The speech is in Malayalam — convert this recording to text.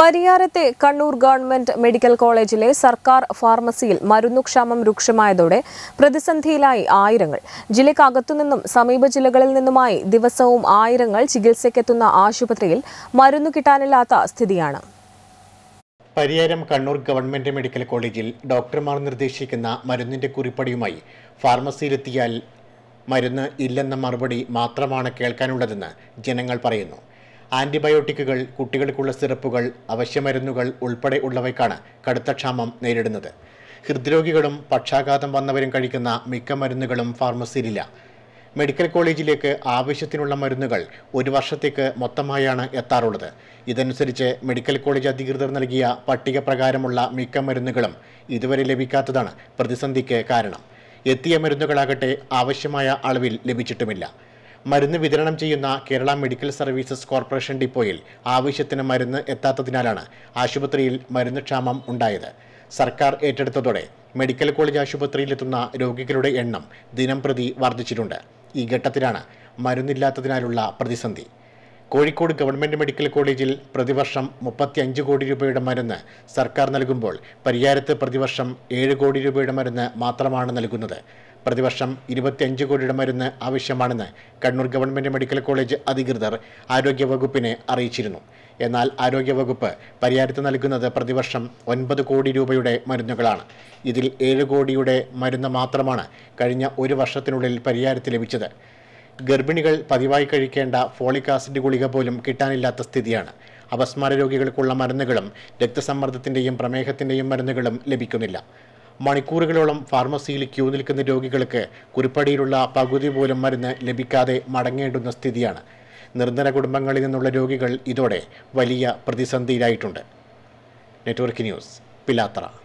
പരിയാരത്തെ കണ്ണൂർ ഗവൺമെന്റ് മെഡിക്കൽ കോളേജിലെ സർക്കാർ ഫാർമസിയിൽ മരുന്നുക്ഷാമം രൂക്ഷമായതോടെ പ്രതിസന്ധിയിലായി ആയിരങ്ങൾ ജില്ലക്കകത്തുനിന്നും സമീപ ജില്ലകളിൽ നിന്നുമായി ദിവസവും ആയിരങ്ങൾ ചികിത്സയ്ക്കെത്തുന്ന ആശുപത്രിയിൽ മരുന്നു കിട്ടാനില്ലാത്ത സ്ഥിതിയാണ് പരിയാരം കണ്ണൂർ ഗവൺമെന്റ് മെഡിക്കൽ കോളേജിൽ ഡോക്ടർമാർ നിർദ്ദേശിക്കുന്ന മരുന്നിന്റെ കുറിപ്പടിയുമായി ഫാർമസിയിലെത്തിയാൽ മരുന്ന് ഇല്ലെന്ന മറുപടി മാത്രമാണ് കേൾക്കാനുള്ളതെന്ന് ജനങ്ങൾ പറയുന്നു ആന്റിബയോട്ടിക്കുകൾ കുട്ടികൾക്കുള്ള സിറപ്പുകൾ അവശ്യമരുന്നുകൾ ഉൾപ്പെടെ ഉള്ളവയ്ക്കാണ് കടുത്ത ക്ഷാമം നേരിടുന്നത് ഹൃദ്രോഗികളും പക്ഷാഘാതം വന്നവരും കഴിക്കുന്ന മിക്ക മരുന്നുകളും ഫാർമസിയിലില്ല മെഡിക്കൽ കോളേജിലേക്ക് ആവശ്യത്തിനുള്ള മരുന്നുകൾ ഒരു വർഷത്തേക്ക് മൊത്തമായാണ് എത്താറുള്ളത് ഇതനുസരിച്ച് മെഡിക്കൽ കോളേജ് അധികൃതർ നൽകിയ പട്ടിക പ്രകാരമുള്ള മിക്ക മരുന്നുകളും ഇതുവരെ ലഭിക്കാത്തതാണ് പ്രതിസന്ധിക്ക് കാരണം എത്തിയ മരുന്നുകളാകട്ടെ ആവശ്യമായ അളവിൽ ലഭിച്ചിട്ടുമില്ല മരുന്ന് വിതരണം ചെയ്യുന്ന കേരള മെഡിക്കൽ സർവീസസ് കോർപ്പറേഷൻ ഡിപ്പോയിൽ ആവശ്യത്തിന് മരുന്ന് എത്താത്തതിനാലാണ് ആശുപത്രിയിൽ മരുന്ന് ക്ഷാമം ഉണ്ടായത് സർക്കാർ ഏറ്റെടുത്തതോടെ മെഡിക്കൽ കോളേജ് ആശുപത്രിയിലെത്തുന്ന രോഗികളുടെ എണ്ണം ദിനം പ്രതി വർദ്ധിച്ചിട്ടുണ്ട് ഈ ഘട്ടത്തിലാണ് മരുന്നില്ലാത്തതിനാലുള്ള പ്രതിസന്ധി കോഴിക്കോട് ഗവൺമെന്റ് മെഡിക്കൽ കോളേജിൽ പ്രതിവർഷം മുപ്പത്തിയഞ്ച് കോടി രൂപയുടെ മരുന്ന് സർക്കാർ നൽകുമ്പോൾ പരിയാരത്ത് പ്രതിവർഷം ഏഴ് കോടി രൂപയുടെ മരുന്ന് മാത്രമാണ് നൽകുന്നത് പ്രതിവർഷം ഇരുപത്തിയഞ്ച് കോടിയുടെ മരുന്ന് ആവശ്യമാണെന്ന് കണ്ണൂർ ഗവൺമെന്റ് മെഡിക്കൽ കോളേജ് അധികൃതർ ആരോഗ്യവകുപ്പിനെ അറിയിച്ചിരുന്നു എന്നാൽ ആരോഗ്യവകുപ്പ് പരിയാരത്ത് നൽകുന്നത് പ്രതിവർഷം ഒൻപത് കോടി രൂപയുടെ മരുന്നുകളാണ് ഇതിൽ ഏഴ് കോടിയുടെ മരുന്ന് മാത്രമാണ് കഴിഞ്ഞ ഒരു വർഷത്തിനുള്ളിൽ പരിയാരത്ത് ലഭിച്ചത് ഗർഭിണികൾ പതിവായി കഴിക്കേണ്ട ഫോളിക് ആസിഡ് ഗുളിക പോലും കിട്ടാനില്ലാത്ത സ്ഥിതിയാണ് അപസ്മാര രോഗികൾക്കുള്ള മരുന്നുകളും രക്തസമ്മർദ്ദത്തിൻ്റെയും പ്രമേഹത്തിൻ്റെയും മരുന്നുകളും ലഭിക്കുന്നില്ല മണിക്കൂറുകളോളം ഫാർമസിയിൽ ക്യൂ നിൽക്കുന്ന രോഗികൾക്ക് കുറിപ്പടിയിലുള്ള പകുതി പോലും മരുന്ന് ലഭിക്കാതെ മടങ്ങേണ്ടുന്ന സ്ഥിതിയാണ് നിർധന കുടുംബങ്ങളിൽ നിന്നുള്ള രോഗികൾ ഇതോടെ വലിയ പ്രതിസന്ധിയിലായിട്ടുണ്ട് നെറ്റ്വർക്ക് ന്യൂസ് പിലാത്ര